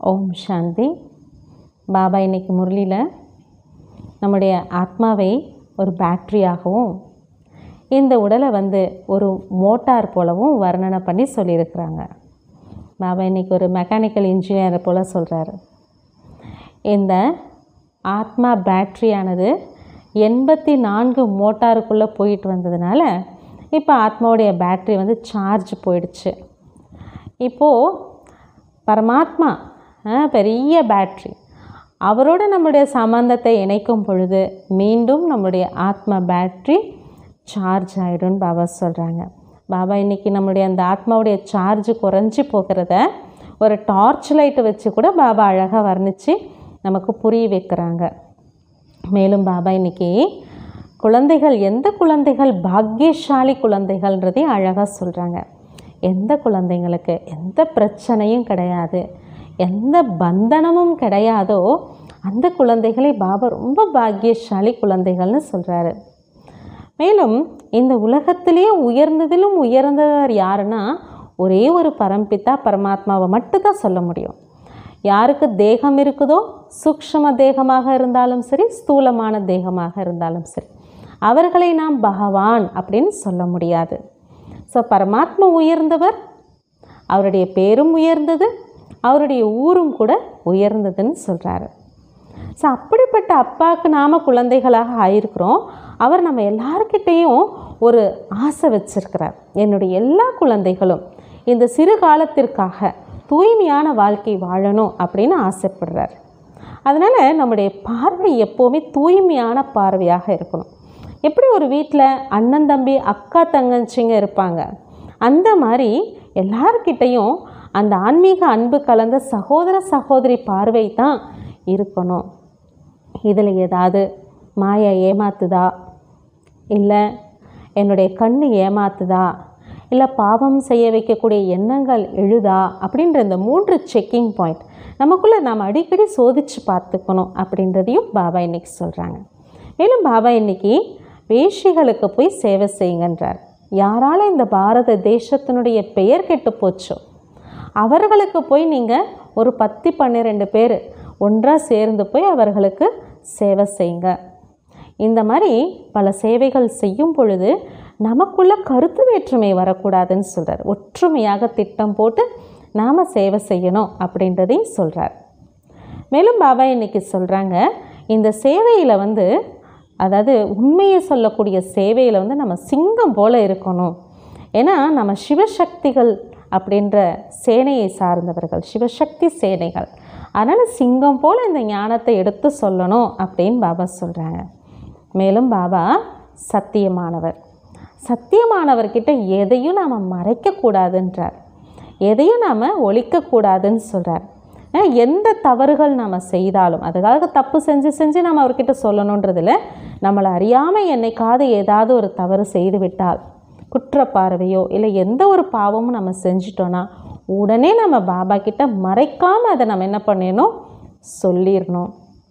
ஓம் சாந்தி பாபா இன்னைக்கு முரளியில் நம்முடைய ஆத்மாவை ஒரு பேட்ரியாகவும் இந்த உடலை வந்து ஒரு மோட்டார் போலவும் வர்ணனை பண்ணி சொல்லியிருக்கிறாங்க பாபா இன்னைக்கு ஒரு மெக்கானிக்கல் இன்ஜினியரை போல் சொல்கிறாரு இந்த ஆத்மா பேட்ரியானது எண்பத்தி நான்கு மோட்டாருக்குள்ளே போயிட்டு வந்ததுனால இப்போ ஆத்மாவுடைய பேட்ரி வந்து சார்ஜ் போயிடுச்சு இப்போது பரமாத்மா ஆ, பெரிய பேட்ரி அவரோட நம்முடைய சம்பந்தத்தை இணைக்கும் பொழுது மீண்டும் நம்முடைய ஆத்மா பேட்ரி சார்ஜ் ஆகிடும்னு பாபா சொல்கிறாங்க பாபா இன்றைக்கி நம்முடைய அந்த ஆத்மாவுடைய சார்ஜ் குறைஞ்சி போகிறத ஒரு டார்ச் லைட்டை வச்சு கூட பாபா அழகாக வர்ணித்து நமக்கு புரிய வைக்கிறாங்க மேலும் பாபா இன்னைக்கு குழந்தைகள் எந்த குழந்தைகள் பாக்கியசாலி குழந்தைகள்ன்றதையும் அழகாக சொல்கிறாங்க எந்த குழந்தைங்களுக்கு எந்த பிரச்சனையும் கிடையாது எந்த பந்தனமும் கிடையாதோ அந்த குழந்தைகளை பாபா ரொம்ப பாக்கியசாலி குழந்தைகள்னு சொல்கிறாரு மேலும் இந்த உலகத்திலேயே உயர்ந்ததிலும் உயர்ந்தவர் யாருன்னா ஒரே ஒரு பரம்பிதா பரமாத்மாவை மட்டும்தான் சொல்ல முடியும் யாருக்கு தேகம் இருக்குதோ சூக்ஷ்ம தேகமாக இருந்தாலும் சரி ஸ்தூலமான தேகமாக இருந்தாலும் சரி அவர்களை நாம் பகவான் அப்படின்னு சொல்ல முடியாது ஸோ பரமாத்மா உயர்ந்தவர் அவருடைய பேரும் உயர்ந்தது அவருடைய ஊரும் கூட உயர்ந்ததுன்னு சொல்கிறாரு ஸோ அப்படிப்பட்ட அப்பாவுக்கு நாம் குழந்தைகளாக ஆயிருக்கிறோம் அவர் நம்ம எல்லார்கிட்டேயும் ஒரு ஆசை வச்சிருக்கிறார் என்னுடைய எல்லா குழந்தைகளும் இந்த சிறு காலத்திற்காக தூய்மையான வாழ்க்கை வாழணும் அப்படின்னு ஆசைப்படுறார் அதனால் நம்முடைய பார்வை எப்போவுமே தூய்மையான பார்வையாக இருக்கணும் எப்படி ஒரு வீட்டில் அண்ணன் தம்பி அக்கா தங்கச்சிங்க இருப்பாங்க அந்த மாதிரி எல்லார்கிட்டேயும் அந்த ஆன்மீக அன்பு கலந்த சகோதர சகோதரி பார்வை தான் இருக்கணும் இதில் ஏதாவது மாயா ஏமாத்துதா இல்லை என்னுடைய கண்ணு ஏமாத்துதா இல்லை பாவம் செய்ய வைக்கக்கூடிய எண்ணங்கள் எழுதா அப்படின்ற இந்த மூன்று செக்கிங் பாயிண்ட் நமக்குள்ளே நாம் அடிக்கடி சோதித்து பார்த்துக்கணும் அப்படின்றதையும் பாபா இன்னைக்கு சொல்கிறாங்க மேலும் பாபா இன்னைக்கு வேஷிகளுக்கு போய் சேவை செய்யுங்கன்றார் யாரால இந்த பாரத தேசத்தினுடைய பெயர் கெட்டு போச்சோ அவர்களுக்கு போய் நீங்கள் ஒரு பத்து பன்னிரெண்டு பேர் ஒன்றாக சேர்ந்து போய் அவர்களுக்கு சேவை செய்யுங்க இந்த மாதிரி பல சேவைகள் செய்யும் பொழுது நமக்குள்ள கருத்து வேற்றுமை வரக்கூடாதுன்னு சொல்கிறார் ஒற்றுமையாக திட்டம் போட்டு நாம் சேவை செய்யணும் அப்படின்றதையும் சொல்கிறார் மேலும் பாபா இன்னைக்கு சொல்கிறாங்க இந்த சேவையில் வந்து அதாவது உண்மையை சொல்லக்கூடிய சேவையில் வந்து நம்ம சிங்கம் போல இருக்கணும் ஏன்னா நம்ம சிவசக்திகள் அப்படின்ற சேனையை சார்ந்தவர்கள் சிவசக்தி சேனைகள் அதனால் சிங்கம் போல் இந்த ஞானத்தை எடுத்து சொல்லணும் அப்படின்னு பாபா சொல்கிறாங்க மேலும் பாபா சத்தியமானவர் சத்தியமானவர்கிட்ட எதையும் நாம் மறைக்கக்கூடாதுன்றார் எதையும் நாம் ஒழிக்கக்கூடாதுன்னு சொல்கிறார் ஏன்னா, எந்த தவறுகள் நாம் செய்தாலும் அதுக்காக தப்பு செஞ்சு செஞ்சு நம்ம அவர்கிட்ட சொல்லணுன்றதில் நம்மளை அறியாமல் என்னைக்காவது ஏதாவது ஒரு தவறு செய்து விட்டால் குற்றப்பார்வையோ இல்லை எந்த ஒரு பாவமும் நம்ம செஞ்சிட்டோன்னா உடனே நம்ம பாபா கிட்ட மறைக்காமல் அதை நம்ம என்ன பண்ணிடணும் சொல்லிடணும்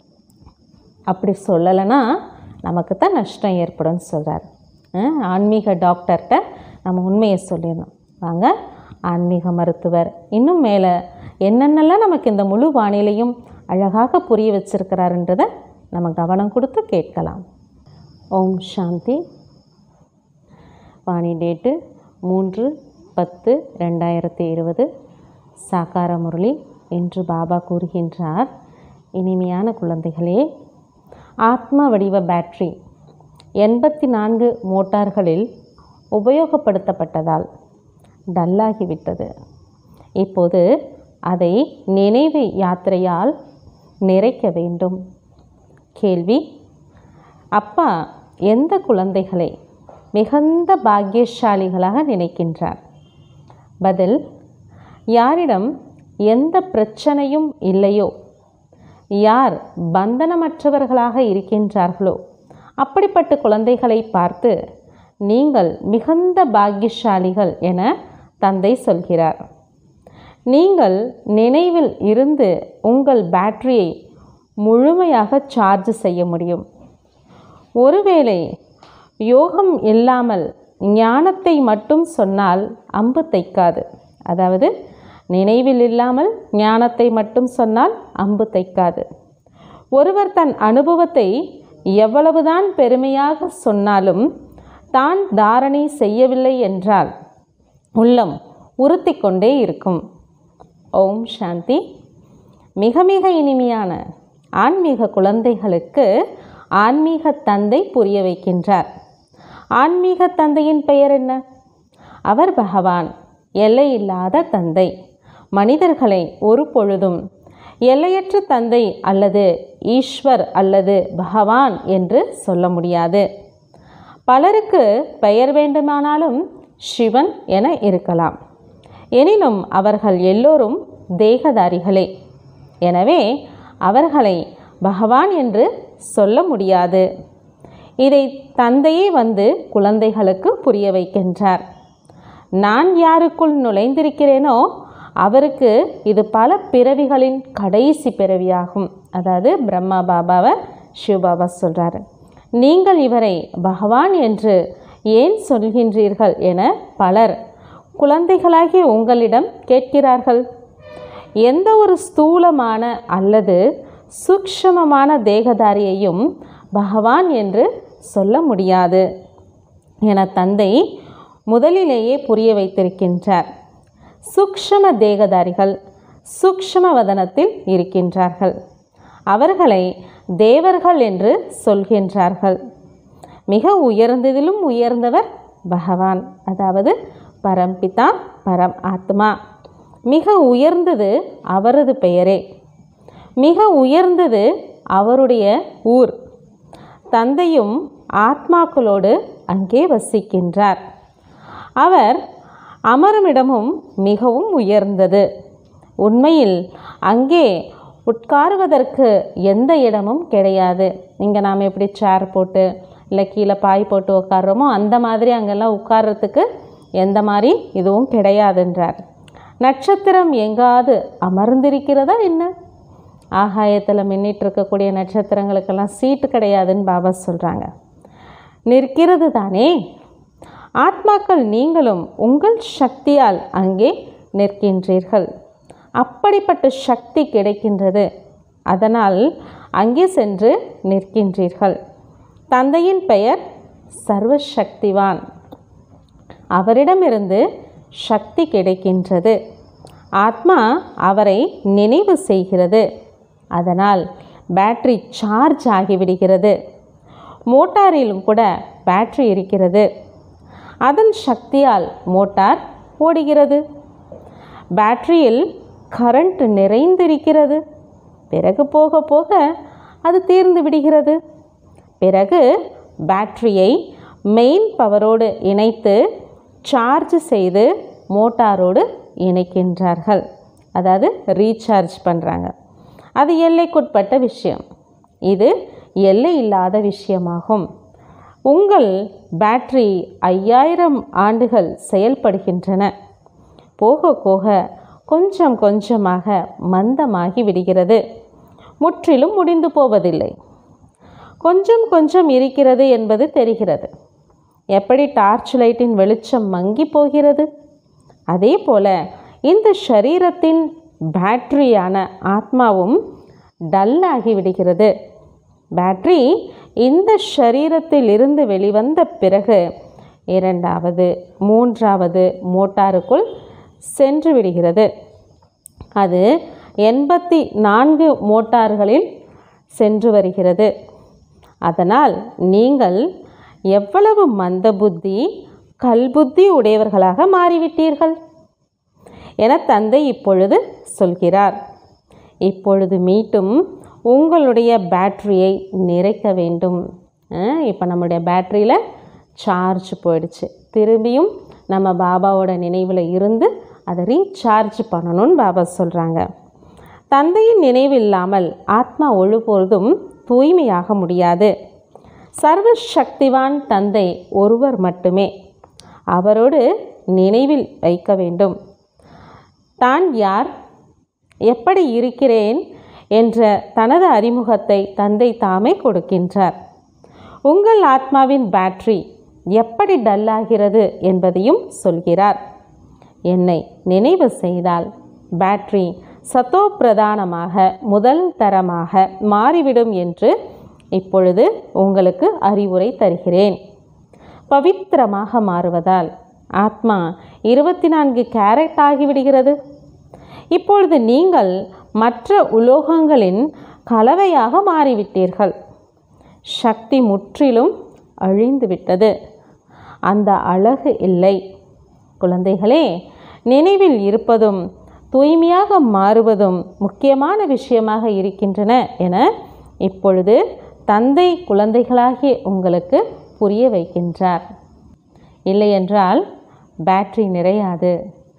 அப்படி சொல்லலைன்னா நமக்கு தான் நஷ்டம் ஏற்படும்னு சொல்கிறார் ஆன்மீக டாக்டர்கிட்ட நம்ம உண்மையை சொல்லிடணும் வாங்க ஆன்மீக மருத்துவர் இன்னும் மேலே என்னென்னலாம் நமக்கு இந்த முழு வானிலையும் அழகாக புரிய வச்சிருக்கிறாருன்றதை நம்ம கவனம் கொடுத்து கேட்கலாம் ஓம் சாந்தி வாணி டேட்டு மூன்று பத்து ரெண்டாயிரத்தி இருபது சாக்கார முரளி என்று பாபா கூறுகின்றார் இனிமையான குழந்தைகளே ஆத்மா வடிவ பேட்டரி எண்பத்தி நான்கு மோட்டார்களில் உபயோகப்படுத்தப்பட்டதால் டல்லாகிவிட்டது இப்போது அதை நினைவு யாத்திரையால் நிறைக்க வேண்டும் கேள்வி அப்பா எந்த குழந்தைகளை மிகுந்த பாக்கியசாலிகளாக நினைக்கின்றார் பதில் யாரிடம் எந்த பிரச்சனையும் இல்லையோ யார் பந்தனமற்றவர்களாக இருக்கின்றார்களோ அப்படிப்பட்ட குழந்தைகளை பார்த்து நீங்கள் மிகுந்த பாக்கியசாலிகள் என தந்தை சொல்கிறார் நீங்கள் நினைவில் இருந்து உங்கள் பேட்டரியை முழுமையாக சார்ஜ் செய்ய முடியும் ஒருவேளை யோகம் இல்லாமல் ஞானத்தை மட்டும் சொன்னால் அம்பு தைக்காது அதாவது நினைவில் இல்லாமல் ஞானத்தை மட்டும் சொன்னால் அம்பு தைக்காது ஒருவர் தன் அனுபவத்தை எவ்வளவுதான் பெருமையாக சொன்னாலும் தான் தாரணை செய்யவில்லை என்றால் உள்ளம் உறுத்தி கொண்டே இருக்கும் ஓம் சாந்தி மிக மிக இனிமையான ஆன்மீக குழந்தைகளுக்கு ஆன்மீக தந்தை புரிய வைக்கின்றார் ஆன்மீக தந்தையின் பெயர் என்ன அவர் பகவான் எல்லையில்லாத தந்தை மனிதர்களை ஒரு பொழுதும் எல்லையற்ற தந்தை அல்லது ஈஸ்வர் அல்லது பகவான் என்று சொல்ல முடியாது பலருக்கு பெயர் வேண்டுமானாலும் சிவன் என இருக்கலாம் எனினும் அவர்கள் எல்லோரும் தேகதாரிகளே எனவே அவர்களை பகவான் என்று சொல்ல முடியாது இதை தந்தையே வந்து குழந்தைகளுக்கு புரிய வைக்கின்றார் நான் யாருக்குள் நுழைந்திருக்கிறேனோ அவருக்கு இது பல பிறவிகளின் கடைசி பிறவியாகும் அதாவது பிரம்மா பாபாவை சிவபாபா சொல்கிறாரு நீங்கள் இவரை பகவான் என்று ஏன் சொல்கின்றீர்கள் என பலர் குழந்தைகளாகிய உங்களிடம் கேட்கிறார்கள் எந்த ஒரு ஸ்தூலமான அல்லது சூக்ஷமமான தேகதாரியையும் பகவான் என்று சொல்ல முடியாது என தந்தை முதலிலேயே புரிய வைத்திருக்கின்றார் சூக்ஷம தேகதாரிகள் சூக்ஷம வதனத்தில் இருக்கின்றார்கள் அவர்களை தேவர்கள் என்று சொல்கின்றார்கள் மிக உயர்ந்ததிலும் உயர்ந்தவர் பகவான் அதாவது பரம்பிதா பரம் ஆத்மா மிக உயர்ந்தது அவரது பெயரே மிக உயர்ந்தது அவருடைய ஊர் தந்தையும் ஆத்மாக்களோடு அங்கே வசிக்கின்றார் அவர் அமருமிடமும் மிகவும் உயர்ந்தது உண்மையில் அங்கே உட்காருவதற்கு எந்த இடமும் கிடையாது இங்கே நாம் எப்படி சேர் போட்டு இல்லை கீழே பாய் போட்டு உட்கார்றோமோ அந்த மாதிரி அங்கெல்லாம் உட்கார்றதுக்கு எந்த மாதிரி இதுவும் கிடையாதுன்றார் நட்சத்திரம் எங்காவது அமர்ந்திருக்கிறதா என்ன ஆகாயத்தில் மின்னிட்டு இருக்கக்கூடிய நட்சத்திரங்களுக்கெல்லாம் சீட்டு கிடையாதுன்னு பாபா சொல்கிறாங்க நிற்கிறது தானே ஆத்மாக்கள் நீங்களும் உங்கள் சக்தியால் அங்கே நிற்கின்றீர்கள் அப்படிப்பட்ட சக்தி கிடைக்கின்றது அதனால் அங்கே சென்று நிற்கின்றீர்கள் தந்தையின் பெயர் சர்வசக்திவான் அவரிடமிருந்து சக்தி கிடைக்கின்றது ஆத்மா அவரை நினைவு செய்கிறது அதனால் பேட்டரி சார்ஜ் ஆகிவிடுகிறது மோட்டாரிலும் கூட பேட்டரி இருக்கிறது அதன் சக்தியால் மோட்டார் ஓடுகிறது பேட்டரியில் கரண்ட் நிறைந்திருக்கிறது பிறகு போக போக அது தீர்ந்து விடுகிறது பிறகு பேட்டரியை மெயின் பவரோடு இணைத்து சார்ஜ் செய்து மோட்டாரோடு இணைக்கின்றார்கள் அதாவது ரீசார்ஜ் பண்ணுறாங்க அது எல்லைக்குட்பட்ட விஷயம் இது எல்லை இல்லாத விஷயமாகும் உங்கள் பேட்டரி ஐயாயிரம் ஆண்டுகள் செயல்படுகின்றன போக போக கொஞ்சம் கொஞ்சமாக மந்தமாகி விடுகிறது முற்றிலும் முடிந்து போவதில்லை கொஞ்சம் கொஞ்சம் இருக்கிறது என்பது தெரிகிறது எப்படி டார்ச் லைட்டின் வெளிச்சம் மங்கி போகிறது அதே போல இந்த ஷரீரத்தின் பேட்டரியான ஆத்மாவும் டல்லாகி விடுகிறது பேட்டரி இந்த ஷரீரத்தில் இருந்து வெளிவந்த பிறகு இரண்டாவது மூன்றாவது மோட்டாருக்குள் சென்று விடுகிறது அது எண்பத்தி நான்கு மோட்டார்களில் சென்று வருகிறது அதனால் நீங்கள் எவ்வளவு மந்த புத்தி கல்புத்தி உடையவர்களாக மாறிவிட்டீர்கள் என தந்தை இப்பொழுது சொல்கிறார் இப்பொழுது மீண்டும் உங்களுடைய பேட்டரியை நிறைக்க வேண்டும் இப்போ நம்முடைய பேட்டரியில் சார்ஜ் போயிடுச்சு திரும்பியும் நம்ம பாபாவோட நினைவில் இருந்து அதை ரீசார்ஜ் பண்ணணும்னு பாபா சொல்கிறாங்க தந்தையின் நினைவு இல்லாமல் ஆத்மா ஒழுபொழுதும் தூய்மையாக முடியாது சர்வ சக்திவான் தந்தை ஒருவர் மட்டுமே அவரோடு நினைவில் வைக்க வேண்டும் தான் யார் எப்படி இருக்கிறேன் என்ற தனது அறிமுகத்தை தந்தை தாமே கொடுக்கின்றார் உங்கள் ஆத்மாவின் பேட்டரி எப்படி டல்லாகிறது என்பதையும் சொல்கிறார் என்னை நினைவு செய்தால் பேட்டரி சத்தோ பிரதானமாக முதல் தரமாக மாறிவிடும் என்று இப்பொழுது உங்களுக்கு அறிவுரை தருகிறேன் பவித்திரமாக மாறுவதால் ஆத்மா இருபத்தி நான்கு கேரட் ஆகிவிடுகிறது இப்பொழுது நீங்கள் மற்ற உலோகங்களின் கலவையாக மாறிவிட்டீர்கள் சக்தி முற்றிலும் அழிந்துவிட்டது அந்த அழகு இல்லை குழந்தைகளே நினைவில் இருப்பதும் தூய்மையாக மாறுவதும் முக்கியமான விஷயமாக இருக்கின்றன என இப்பொழுது தந்தை குழந்தைகளாகிய உங்களுக்கு புரிய வைக்கின்றார் இல்லையென்றால் பேட்டரி நிறையாது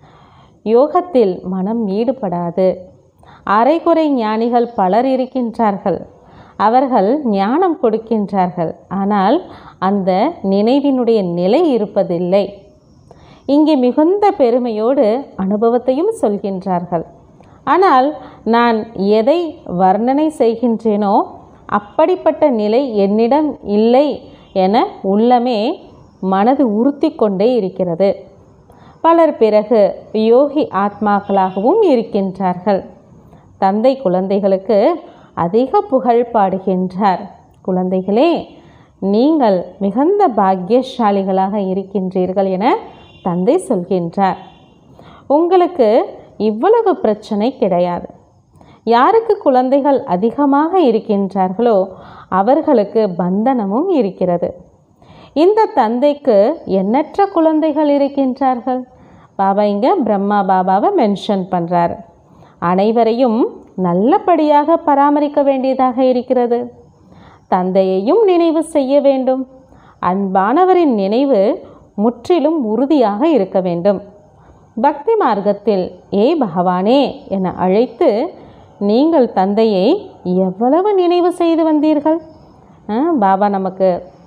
யோகத்தில் மனம் ஈடுபடாது அரைகுறை ஞானிகள் பலர் இருக்கின்றார்கள் அவர்கள் ஞானம் கொடுக்கின்றார்கள் ஆனால் அந்த நினைவினுடைய நிலை இருப்பதில்லை இங்கே மிகுந்த பெருமையோடு அனுபவத்தையும் சொல்கின்றார்கள் ஆனால் நான் எதை வர்ணனை செய்கின்றேனோ அப்படிப்பட்ட நிலை என்னிடம் இல்லை என உள்ளமே மனது உறுத்தி கொண்டே இருக்கிறது பலர் பிறகு யோகி ஆத்மாக்களாகவும் இருக்கின்றார்கள் தந்தை குழந்தைகளுக்கு அதிக புகழ் பாடுகின்றார் குழந்தைகளே நீங்கள் மிகுந்த பாக்கியசாலிகளாக இருக்கின்றீர்கள் என தந்தை சொல்கின்றார் உங்களுக்கு இவ்வளவு பிரச்சனை கிடையாது யாருக்கு குழந்தைகள் அதிகமாக இருக்கின்றார்களோ அவர்களுக்கு பந்தனமும் இருக்கிறது இந்த தந்தைக்கு எண்ணற்ற குழந்தைகள் இருக்கின்றார்கள் பாபா இங்கே பிரம்மா பாபாவை மென்ஷன் பண்ணுறார் அனைவரையும் நல்லபடியாக பராமரிக்க வேண்டியதாக இருக்கிறது தந்தையையும் நினைவு செய்ய வேண்டும் அன்பானவரின் நினைவு முற்றிலும் உறுதியாக இருக்க வேண்டும் பக்தி மார்க்கத்தில் ஏ பகவானே என அழைத்து நீங்கள் தந்தையை எவ்வளவு நினைவு செய்து வந்தீர்கள் ஆ, பாபா நமக்கு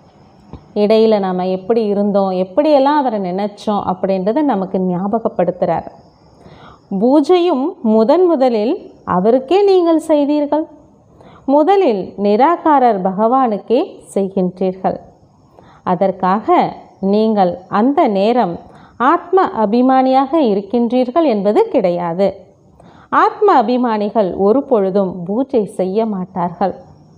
இடையில் நாம் எப்படி இருந்தோம் எப்படியெல்லாம் அவரை நினைச்சோம் அப்படின்றத நமக்கு ஞாபகப்படுத்துகிறார் பூஜையும் முதன் முதலில் அவருக்கே நீங்கள் செய்தீர்கள் முதலில் நிராகாரர் பகவானுக்கே செய்கின்றீர்கள் அதற்காக நீங்கள் அந்த நேரம் ஆத்ம அபிமானியாக இருக்கின்றீர்கள் என்பது கிடையாது ஆத்ம அபிமானிகள் ஒரு பொழுதும் பூஜை செய்ய மாட்டார்கள்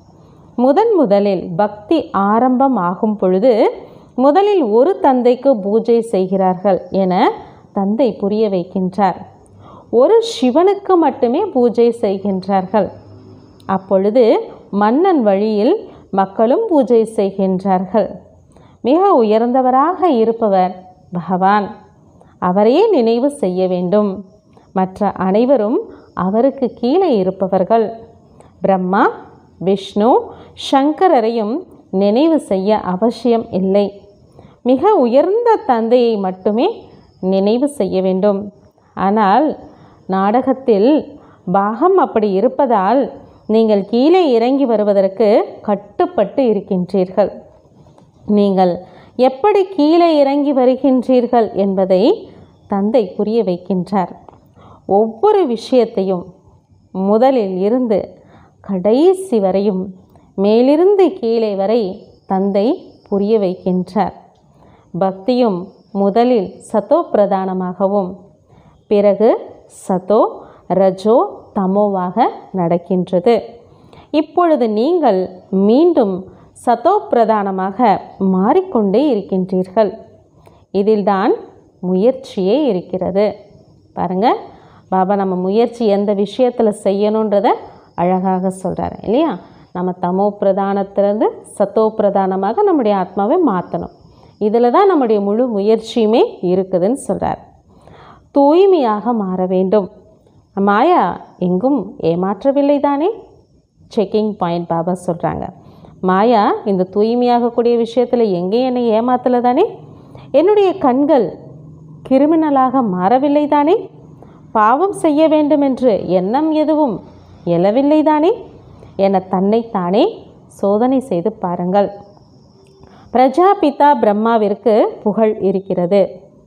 முதன் முதலில் பக்தி ஆரம்பம் ஆகும் பொழுது முதலில் ஒரு தந்தைக்கு பூஜை செய்கிறார்கள் என தந்தை புரிய வைக்கின்றார் ஒரு சிவனுக்கு மட்டுமே பூஜை செய்கின்றார்கள் அப்பொழுது மன்னன் வழியில் மக்களும் பூஜை செய்கின்றார்கள் மிக உயர்ந்தவராக இருப்பவர் பகவான் அவரையே நினைவு செய்ய வேண்டும் மற்ற அனைவரும் அவருக்கு கீழே இருப்பவர்கள் பிரம்மா விஷ்ணு சங்கரரையும் நினைவு செய்ய அவசியம் இல்லை மிக உயர்ந்த தந்தையை மட்டுமே நினைவு செய்ய வேண்டும் ஆனால் நாடகத்தில் பாகம் அப்படி இருப்பதால் நீங்கள் கீழே இறங்கி வருவதற்கு கட்டுப்பட்டு இருக்கின்றீர்கள் நீங்கள் எப்படி கீழே இறங்கி வருகின்றீர்கள் என்பதை தந்தை புரிய வைக்கின்றார் ஒவ்வொரு விஷயத்தையும் முதலில் இருந்து கடைசி வரையும் மேலிருந்து கீழே வரை தந்தை புரிய வைக்கின்றார் பக்தியும் முதலில் சதோ பிரதானமாகவும் பிறகு சதோ ரஜோ தமோவாக நடக்கின்றது இப்பொழுது நீங்கள் மீண்டும் சதோ பிரதானமாக மாறிக்கொண்டே இருக்கின்றீர்கள் இதில்தான் முயற்சியே இருக்கிறது பாருங்க பாபா நம்ம முயற்சி எந்த விஷயத்தில் செய்யணுன்றத அழகாக சொல்கிறாரு இல்லையா நம்ம தமோ பிரதானத்திலிருந்து சத்தோ பிரதானமாக நம்முடைய ஆத்மாவை மாற்றணும் இதில் தான் நம்முடைய முழு முயற்சியுமே இருக்குதுன்னு சொல்கிறார் தூய்மையாக மாற வேண்டும் மாயா எங்கும் ஏமாற்றவில்லை தானே செக்கிங் பாயிண்ட் பாபா சொல்கிறாங்க மாயா இந்த தூய்மையாகக்கூடிய விஷயத்தில் எங்கேயும் என்னை ஏமாத்தலை தானே என்னுடைய கண்கள் கிரிமினலாக மாறவில்லை தானே பாவம் செய்ய வேண்டும் என்று எண்ணம் எதுவும் எழவில்லை தானே என தன்னைத்தானே சோதனை செய்து பாருங்கள் பிரஜாபிதா பிரம்மாவிற்கு புகழ் இருக்கிறது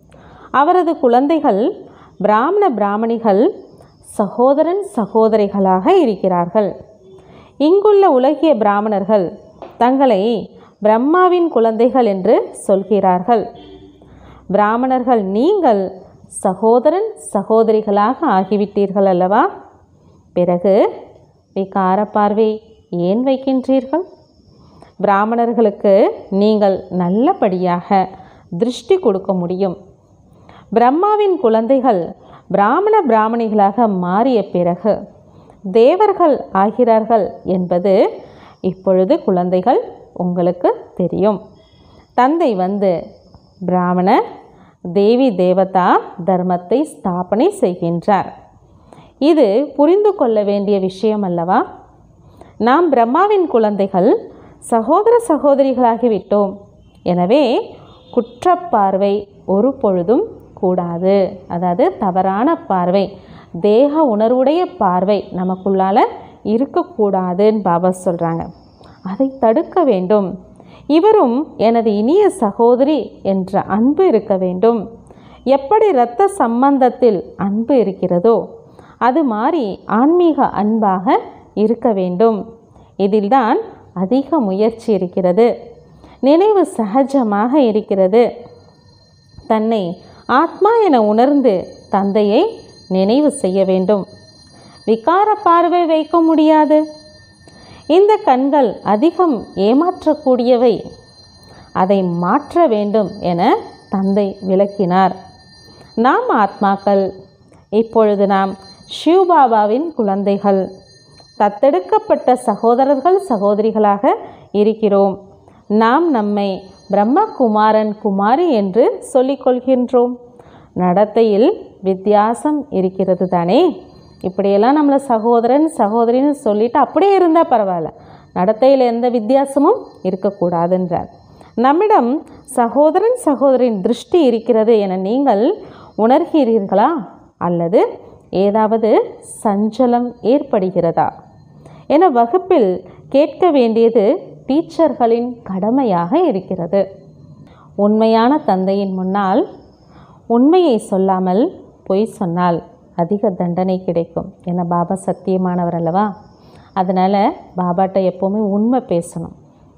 அவரது குழந்தைகள் பிராமண பிராமணிகள் சகோதரன் சகோதரிகளாக இருக்கிறார்கள் இங்குள்ள உலகிய பிராமணர்கள் தங்களை பிரம்மாவின் குழந்தைகள் என்று சொல்கிறார்கள் பிராமணர்கள் நீங்கள் சகோதரன் சகோதரிகளாக ஆகிவிட்டீர்கள் அல்லவா பிறகு விகார பார்வை ஏன் வைக்கின்றீர்கள் பிராமணர்களுக்கு நீங்கள் நல்லபடியாக திருஷ்டி கொடுக்க முடியும் பிரம்மாவின் குழந்தைகள் பிராமண பிராமணிகளாக மாறிய பிறகு தேவர்கள் ஆகிறார்கள் என்பது இப்பொழுது குழந்தைகள் உங்களுக்கு தெரியும் தந்தை வந்து பிராமண தேவி தேவதா தர்மத்தை ஸ்தாபனை செய்கின்றார் இது புரிந்து கொள்ள வேண்டிய விஷயம் அல்லவா நாம் பிரம்மாவின் குழந்தைகள் சகோதர சகோதரிகளாகிவிட்டோம் எனவே குற்றப்பார்வை ஒரு பொழுதும் கூடாது அதாவது தவறான பார்வை தேக உணர்வுடைய பார்வை நமக்குள்ளால இருக்கக்கூடாதுன்னு பாபா சொல்கிறாங்க அதை தடுக்க வேண்டும் இவரும் எனது இனிய சகோதரி என்ற அன்பு இருக்க வேண்டும் எப்படி இரத்த சம்பந்தத்தில் அன்பு இருக்கிறதோ அது மாதிரி ஆன்மீக அன்பாக இருக்க வேண்டும் இதில்தான் அதிக முயற்சி இருக்கிறது நினைவு சகஜமாக இருக்கிறது தன்னை ஆத்மா என உணர்ந்து தந்தையை நினைவு செய்ய வேண்டும் விகார பார்வை வைக்க முடியாது இந்த கண்கள் அதிகம் ஏமாற்றக்கூடியவை அதை மாற்ற வேண்டும் என தந்தை விளக்கினார் நாம் ஆத்மாக்கள் இப்பொழுது நாம் சிவபாபாவின் குழந்தைகள் தத்தெடுக்கப்பட்ட சகோதரர்கள் சகோதரிகளாக இருக்கிறோம் நாம் நம்மை பிரம்மகுமாரன் குமாரி என்று சொல்லிக்கொள்கின்றோம் நடத்தையில் வித்தியாசம் இருக்கிறது தானே இப்படியெல்லாம் நம்மளை சகோதரன் சகோதரின்னு சொல்லிட்டு அப்படியே இருந்தால் பரவாயில்ல நடத்தையில் எந்த வித்தியாசமும் இருக்கக்கூடாதுன்றார் நம்மிடம் சகோதரன் சகோதரின் திருஷ்டி இருக்கிறது என நீங்கள் உணர்கிறீர்களா அல்லது ஏதாவது சஞ்சலம் ஏற்படுகிறதா என வகுப்பில் கேட்க வேண்டியது டீச்சர்களின் கடமையாக இருக்கிறது உண்மையான தந்தையின் முன்னால் உண்மையை சொல்லாமல் பொய் சொன்னால் அதிக தண்டனை கிடைக்கும் என பாபா சத்தியமானவர் அல்லவா அதனால் பாபாட்ட எப்போவுமே உண்மை பேசணும்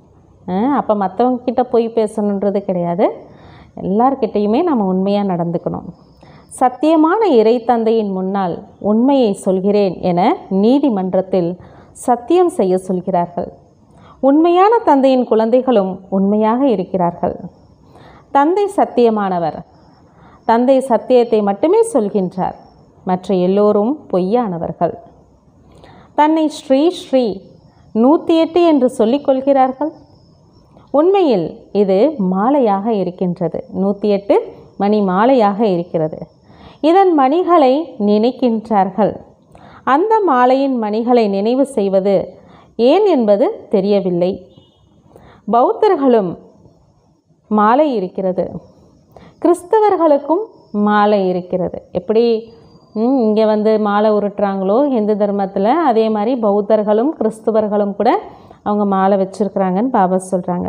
அப்போ மற்றவங்க கிட்ட பொய் பேசணுன்றது கிடையாது எல்லார்கிட்டேயுமே நம்ம உண்மையாக நடந்துக்கணும் சத்தியமான இறை தந்தையின் முன்னால் உண்மையை சொல்கிறேன் என நீதிமன்றத்தில் சத்தியம் செய்ய சொல்கிறார்கள் உண்மையான தந்தையின் குழந்தைகளும் உண்மையாக இருக்கிறார்கள் தந்தை சத்தியமானவர் தந்தை சத்தியத்தை மட்டுமே சொல்கின்றார் மற்ற எல்லோரும் பொய்யானவர்கள் தன்னை ஸ்ரீ ஸ்ரீ நூற்றி எட்டு என்று சொல்லிக் கொள்கிறார்கள் உண்மையில் இது மாலையாக இருக்கின்றது நூற்றி எட்டு மணி மாலையாக இருக்கிறது இதன் மணிகளை நினைக்கின்றார்கள் அந்த மாலையின் மணிகளை நினைவு செய்வது ஏன் என்பது தெரியவில்லை பௌத்தர்களும் மாலை இருக்கிறது கிறிஸ்தவர்களுக்கும் மாலை இருக்கிறது எப்படி இங்கே வந்து மாலை உருட்டுறாங்களோ இந்து தர்மத்தில் அதே மாதிரி பௌத்தர்களும் கிறிஸ்தவர்களும் கூட அவங்க மாலை வச்சுருக்குறாங்கன்னு பாபா சொல்கிறாங்க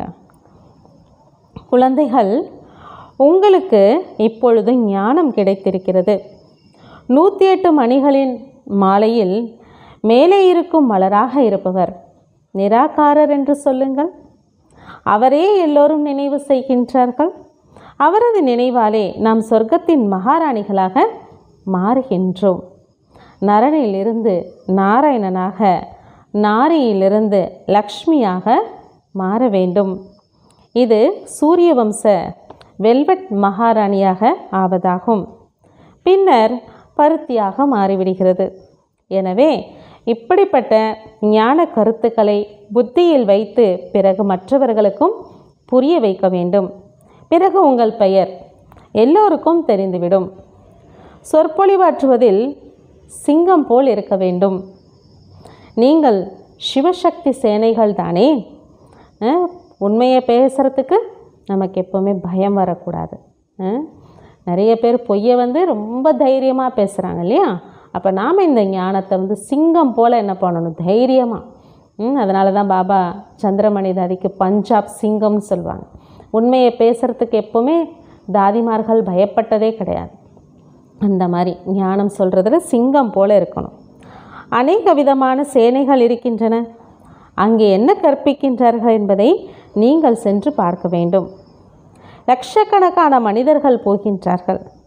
குழந்தைகள் உங்களுக்கு இப்பொழுது ஞானம் கிடைத்திருக்கிறது நூற்றி எட்டு மணிகளின் மாலையில் மேலே இருக்கும் மலராக இருப்பவர் நிராகாரர் என்று சொல்லுங்கள் அவரே எல்லோரும் நினைவு செய்கின்றார்கள் அவரது நினைவாலே நாம் சொர்க்கத்தின் மகாராணிகளாக மாறுகின்றோம் நரனிலிருந்து நாராயணனாக நாரியிலிருந்து லக்ஷ்மியாக மாற வேண்டும் இது சூரிய வம்ச வெல்வெட் மகாராணியாக ஆவதாகும் பின்னர் பருத்தியாக மாறிவிடுகிறது எனவே இப்படிப்பட்ட ஞான கருத்துக்களை புத்தியில் வைத்து பிறகு மற்றவர்களுக்கும் புரிய வைக்க வேண்டும் பிறகு உங்கள் பெயர் எல்லோருக்கும் தெரிந்துவிடும் சொற்பொழிவாற்றுவதில் சிங்கம் போல் இருக்க வேண்டும் நீங்கள் சிவசக்தி சேனைகள் தானே அஹ், உண்மையை பேசுகிறதுக்கு நமக்கு எப்போவுமே பயம் வரக்கூடாது அஹ், நிறைய பேர் பொய்யை வந்து ரொம்ப தைரியமாக பேசுகிறாங்க இல்லையா அப்போ நாம் இந்த ஞானத்தை வந்து சிங்கம் போல் என்ன பண்ணணும் தைரியமாக அதனால தான் பாபா சந்திரமணி தாதிக்கு பஞ்சாப் சிங்கம்னு சொல்லுவாங்க உண்மையை பேசுகிறதுக்கு எப்போவுமே தாதிமார்கள் பயப்பட்டதே கிடையாது அந்த மாதிரி ஞானம் சொல்கிறதுல சிங்கம் போல இருக்கணும் அநேக விதமான சேனைகள் இருக்கின்றன அங்கே என்ன கற்பிக்கின்றார்கள் என்பதை நீங்கள் சென்று பார்க்க வேண்டும் லட்சக்கணக்கான மனிதர்கள் போகின்றார்கள்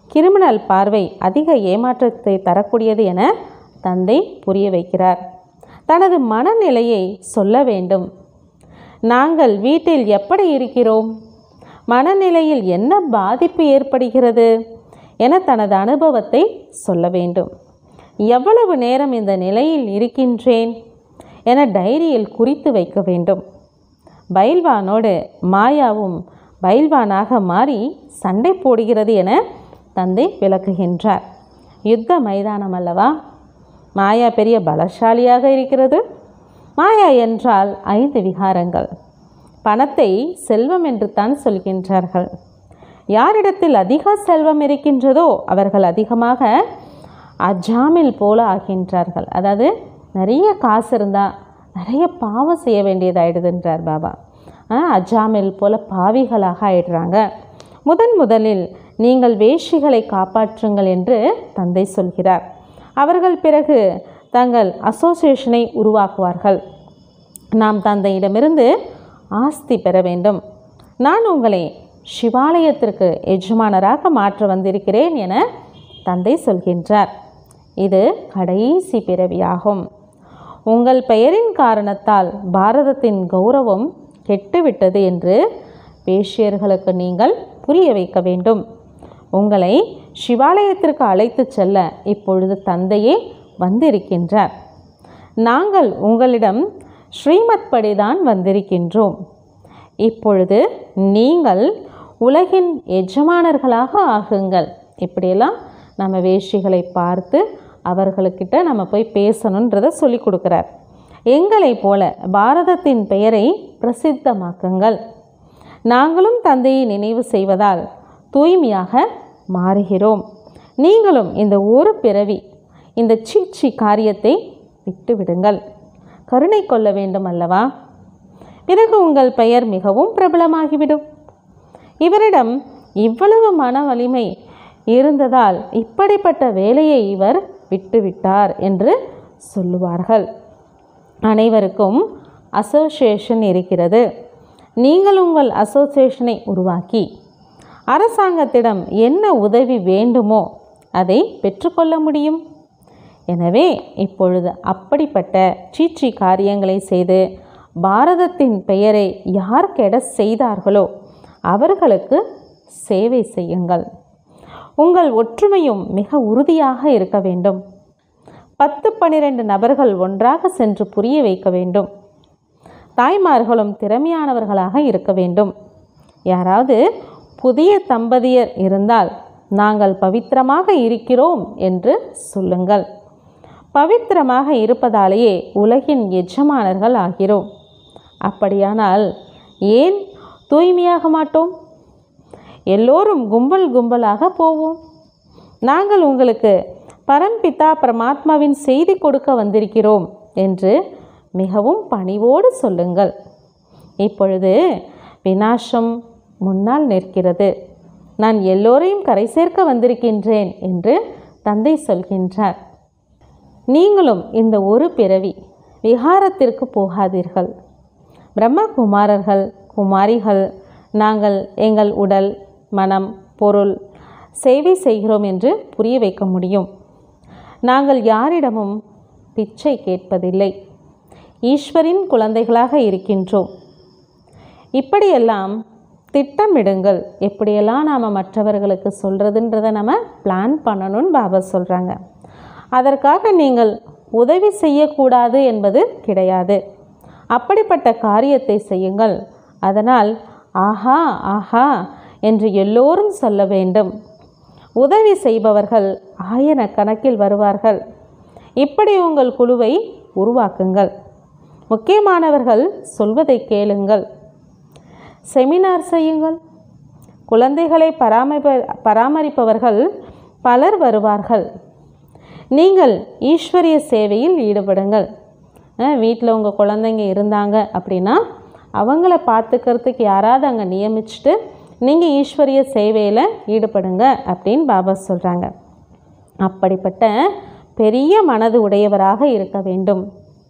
கிரிமினல் பார்வை அதிக ஏமாற்றத்தை தரக்கூடியது என தந்தை புரிய வைக்கிறார் தனது மனநிலையை சொல்ல வேண்டும் நாங்கள் வீட்டில் எப்படி இருக்கிறோம் மனநிலையில் என்ன பாதிப்பு ஏற்படுகிறது என தனது அனுபவத்தை சொல்ல வேண்டும் எவ்வளவு நேரம் இந்த நிலையில் இருக்கின்றேன் என டைரியில் குறித்து வைக்க வேண்டும் பைல்வானோடு மாயாவும் பைல்வானாக மாறி சண்டை போடுகிறது என தந்தை விளக்குகின்றார் யுத்த மைதானம் அல்லவா மாயா பெரிய பலசாலியாக இருக்கிறது மாயா என்றால் ஐந்து விகாரங்கள் பணத்தை செல்வம் என்று தான் சொல்கின்றார்கள் யாரிடத்தில் அதிக செல்வம் இருக்கின்றதோ அவர்கள் அதிகமாக அஜாமில் போல ஆகின்றார்கள் அதாவது நிறைய காசு இருந்தால் நிறைய பாவம் செய்ய வேண்டியதாயிடுதுன்றார் பாபா ஆ, அஜாமில் போல பாவிகளாக ஆயிடுறாங்க முதன் முதலில் நீங்கள் வேஷிகளை காப்பாற்றுங்கள் என்று தந்தை சொல்கிறார் அவர்கள் பிறகு தங்கள் அசோசியேஷனை உருவாக்குவார்கள் நாம் தந்தையிடமிருந்து ஆஸ்தி பெற வேண்டும் நான் உங்களை சிவாலயத்திற்கு எஜமானராக மாற்ற வந்திருக்கிறேன் என தந்தை சொல்கின்றார் இது கடைசி பிறவியாகும் உங்கள் பெயரின் காரணத்தால் பாரதத்தின் கௌரவம் கெட்டுவிட்டது என்று பேஷியர்களுக்கு நீங்கள் புரிய வைக்க வேண்டும் உங்களை சிவாலயத்திற்கு அழைத்துச் செல்ல இப்பொழுது தந்தையே வந்திருக்கின்றார் நாங்கள் உங்களிடம் ஸ்ரீமத் படிதான் வந்திருக்கின்றோம் இப்பொழுது நீங்கள் உலகின் எஜமானர்களாக ஆகுங்கள் இப்படியெல்லாம் நம்ம வேஷிகளை பார்த்து அவர்களுக்கிட்ட நம்ம போய் பேசணுன்றதை சொல்லி கொடுக்குறார் எங்களைப் போல பாரதத்தின் பெயரை பிரசித்தமாக்குங்கள் நாங்களும் தந்தையை நினைவு செய்வதால் தூய்மையாக மாறுகிறோம் நீங்களும் இந்த ஒரு பிறவி இந்த சீச்சி காரியத்தை விட்டுவிடுங்கள் கருணை கொள்ள வேண்டும் அல்லவா பிறகு உங்கள் பெயர் மிகவும் பிரபலமாகிவிடும் இவரிடம் இவ்வளவு மன வலிமை இருந்ததால் இப்படிப்பட்ட வேலையை இவர் விட்டுவிட்டார் என்று சொல்லுவார்கள் அனைவருக்கும் அசோசியேஷன் இருக்கிறது நீங்கள் உங்கள் அசோசியேஷனை உருவாக்கி அரசாங்கத்திடம் என்ன உதவி வேண்டுமோ அதை பெற்றுக்கொள்ள முடியும் எனவே இப்பொழுது அப்படிப்பட்ட சீச்சி காரியங்களை செய்து பாரதத்தின் பெயரை யார் கெட செய்தார்களோ அவர்களுக்கு சேவை செய்யுங்கள் உங்கள் ஒற்றுமையும் மிக உறுதியாக இருக்க வேண்டும் பத்து பன்னிரண்டு நபர்கள் ஒன்றாக சென்று புரிய வைக்க வேண்டும் தாய்மார்களும் திறமையானவர்களாக இருக்க வேண்டும் யாராவது புதிய தம்பதியர் இருந்தால் நாங்கள் பவித்திரமாக இருக்கிறோம் என்று சொல்லுங்கள் பவித்திரமாக இருப்பதாலேயே உலகின் எஜமானர்கள் ஆகிறோம் அப்படியானால் ஏன் தூய்மையாக மாட்டோம் எல்லோரும் கும்பல் கும்பலாக போவோம் நாங்கள் உங்களுக்கு பரம்பிதா பரமாத்மாவின் செய்தி கொடுக்க வந்திருக்கிறோம் என்று மிகவும் பணிவோடு சொல்லுங்கள் இப்பொழுது வினாசம் முன்னால் நிற்கிறது நான் எல்லோரையும் கரை சேர்க்க வந்திருக்கின்றேன் என்று தந்தை சொல்கின்றார் நீங்களும் இந்த ஒரு பிறவி விகாரத்திற்கு போகாதீர்கள் பிரம்மகுமாரர்கள் குமாரிகள் நாங்கள் எங்கள் உடல் மனம் பொருள் சேவை செய்கிறோம் என்று புரிய வைக்க முடியும் நாங்கள் யாரிடமும் பிச்சை கேட்பதில்லை ஈஸ்வரின் குழந்தைகளாக இருக்கின்றோம் இப்படியெல்லாம் திட்டமிடுங்கள் எப்படியெல்லாம் நாம் மற்றவர்களுக்கு சொல்கிறதுன்றதை நம்ம பிளான் பண்ணணும்னு பாபா சொல்கிறாங்க அதற்காக நீங்கள் உதவி செய்யக்கூடாது என்பது கிடையாது அப்படிப்பட்ட காரியத்தை செய்யுங்கள் அதனால் ஆஹா ஆஹா என்று எல்லோரும் சொல்ல வேண்டும் உதவி செய்பவர்கள் ஆயிரக்கணக்கில் வருவார்கள் இப்படி உங்கள் குழுவை உருவாக்குங்கள் முக்கியமானவர்கள் சொல்வதை கேளுங்கள் செமினார் செய்யுங்கள் குழந்தைகளை பராமரிப்ப பராமரிப்பவர்கள் பலர் வருவார்கள் நீங்கள் ஈஸ்வரிய சேவையில் ஈடுபடுங்கள் வீட்டில் உங்கள் குழந்தைங்க இருந்தாங்க அப்படின்னா அவங்கள பார்த்துக்கிறதுக்கு யாராவது அங்கே நியமிச்சுட்டு நீங்கள் ஈஸ்வரிய சேவையில் ஈடுபடுங்க அப்படின்னு பாபா சொல்கிறாங்க அப்படிப்பட்ட பெரிய மனது உடையவராக இருக்க வேண்டும்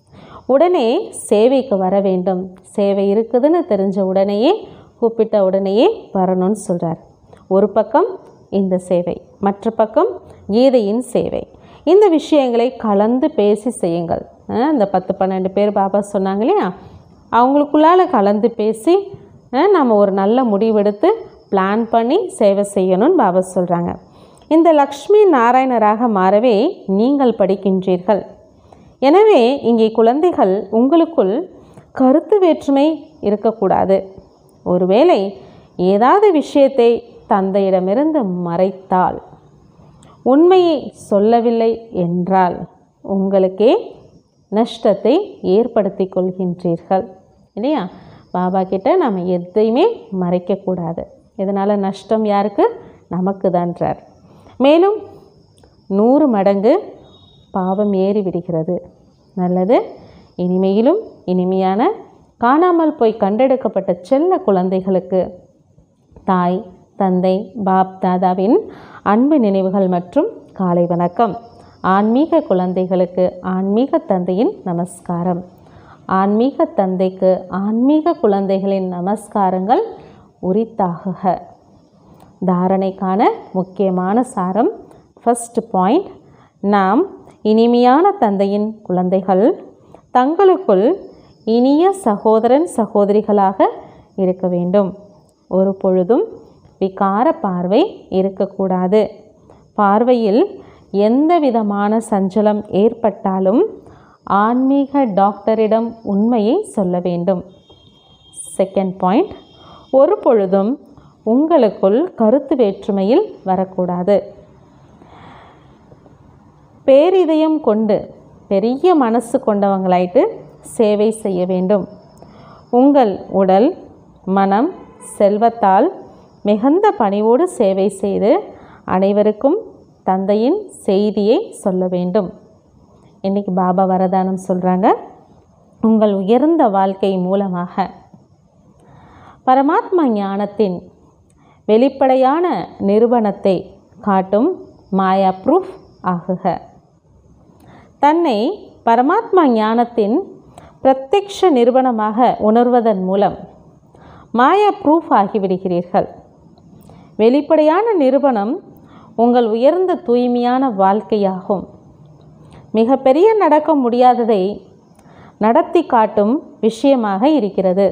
உடனே சேவைக்கு வர வேண்டும் சேவை இருக்குதுன்னு தெரிஞ்ச உடனேயே கூப்பிட்ட உடனேயே வரணும்னு சொல்கிறார் ஒரு பக்கம் இந்த சேவை மற்ற பக்கம் கீதையின் சேவை இந்த விஷயங்களை கலந்து பேசி செய்யுங்கள் அஹ் இந்த பத்து பன்னெண்டு பேர் பாபா சொன்னாங்க இல்லையா அவங்களுக்குள்ளால கலந்து பேசி அஹ் நம்ம ஒரு நல்ல முடிவெடுத்து பிளான் பண்ணி சேவை செய்யணும்னு பாபா சொல்கிறாங்க இந்த லக்ஷ்மி நாராயணராக மாறவே நீங்கள் படிக்கின்றீர்கள் எனவே இங்கே குழந்தைகள் உங்களுக்குள் கருத்து வேற்றுமை இருக்கக்கூடாது ஒருவேளை ஏதாவது விஷயத்தை தந்தையிடமிருந்து மறைத்தால் உண்மையை சொல்லவில்லை என்றால் உங்களுக்கே நஷ்டத்தை ஏற்படுத்தி கொள்கின்றீர்கள் இல்லையா பாபா கிட்ட நம்ம எதையுமே மறைக்கக்கூடாது இதனால் நஷ்டம் யாருக்கு நமக்கு தான்றார் மேலும் நூறு மடங்கு பாவம் ஏறி விடுகிறது நல்லது இனிமையிலும் இனிமையான காணாமல் போய் கண்டெடுக்கப்பட்ட செல்ல குழந்தைகளுக்கு தாய் தந்தை பாப் தாதாவின் அன்பு நினைவுகள் மற்றும் காலை வணக்கம் ஆன்மீக குழந்தைகளுக்கு ஆன்மீக தந்தையின் நமஸ்காரம் ஆன்மீக தந்தைக்கு ஆன்மீக குழந்தைகளின் நமஸ்காரங்கள் உரித்தாகுக தாரணைக்கான முக்கியமான சாரம் ஃபர்ஸ்ட் பாயிண்ட் நாம் இனிமையான தந்தையின் குழந்தைகள் தங்களுக்குள் இனிய சகோதரன் சகோதரிகளாக இருக்க வேண்டும் ஒரு பொழுதும் விகார பார்வை இருக்கக்கூடாது பார்வையில் எந்த விதமான சஞ்சலம் ஏற்பட்டாலும் ஆன்மீக டாக்டரிடம் உண்மையை சொல்ல வேண்டும் செகண்ட் பாயிண்ட் ஒரு பொழுதும் உங்களுக்குள் கருத்து வேற்றுமையில் வரக்கூடாது பேரிதயம் கொண்டு பெரிய மனசு கொண்டவங்களாயிட்டு சேவை செய்ய வேண்டும் உங்கள் உடல் மனம் செல்வத்தால் மிகுந்த பணிவோடு சேவை செய்து அனைவருக்கும் தந்தையின் செய்தியை சொல்ல வேண்டும் இன்னைக்கு பாபா வரதானம் சொல்கிறாங்க உங்கள் உயர்ந்த வாழ்க்கை மூலமாக பரமாத்மா ஞானத்தின் வெளிப்படையான நிரூபணத்தை காட்டும் மாயா ப்ரூஃப் ஆகுக தன்னை பரமாத்மா ஞானத்தின் பிரத்யக்ஷ நிரூபணமாக உணர்வதன் மூலம் மாயா ப்ரூஃப் ஆகிவிடுகிறீர்கள் வெளிப்படையான நிரூபணம் உங்கள் உயர்ந்த தூய்மையான வாழ்க்கையாகும் மிகப்பெரிய நடக்க முடியாததை நடத்தி காட்டும் விஷயமாக இருக்கிறது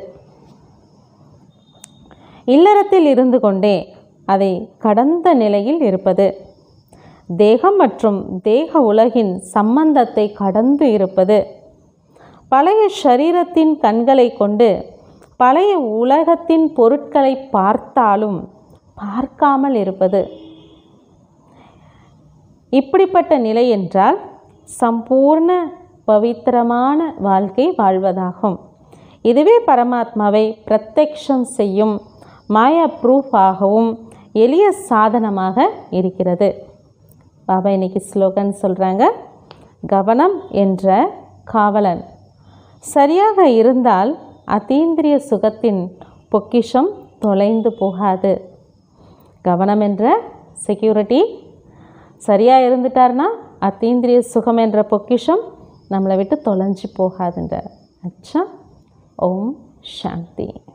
இல்லறத்தில் இருந்து கொண்டே அதை கடந்த நிலையில் இருப்பது தேகம் மற்றும் தேக உலகின் சம்பந்தத்தை கடந்து இருப்பது பழைய சரீரத்தின் கண்களை கொண்டு பழைய உலகத்தின் பொருட்களை பார்த்தாலும் பார்க்காமல் இருப்பது இப்படிப்பட்ட நிலை என்றால் சம்பூர்ண பவித்திரமான வாழ்க்கை வாழ்வதாகும் இதுவே பரமாத்மாவை பிரத்யக்ஷம் செய்யும் மாயா ப்ரூஃப் ஆகவும் எளிய சாதனமாக இருக்கிறது பாபா இன்னைக்கு ஸ்லோகன் சொல்கிறாங்க கவனம் என்ற காவலன் சரியாக இருந்தால் அதீந்திரிய சுகத்தின் பொக்கிஷம் தொலைந்து போகாது கவனம் என்ற செக்யூரிட்டி சரியாக இருந்துட்டார்னா அத்தீந்திரிய சுகம் என்ற பொக்கிஷம் நம்மளை விட்டு தொலைஞ்சு போகாதுன்ற அச்சா ஓம் சாந்தி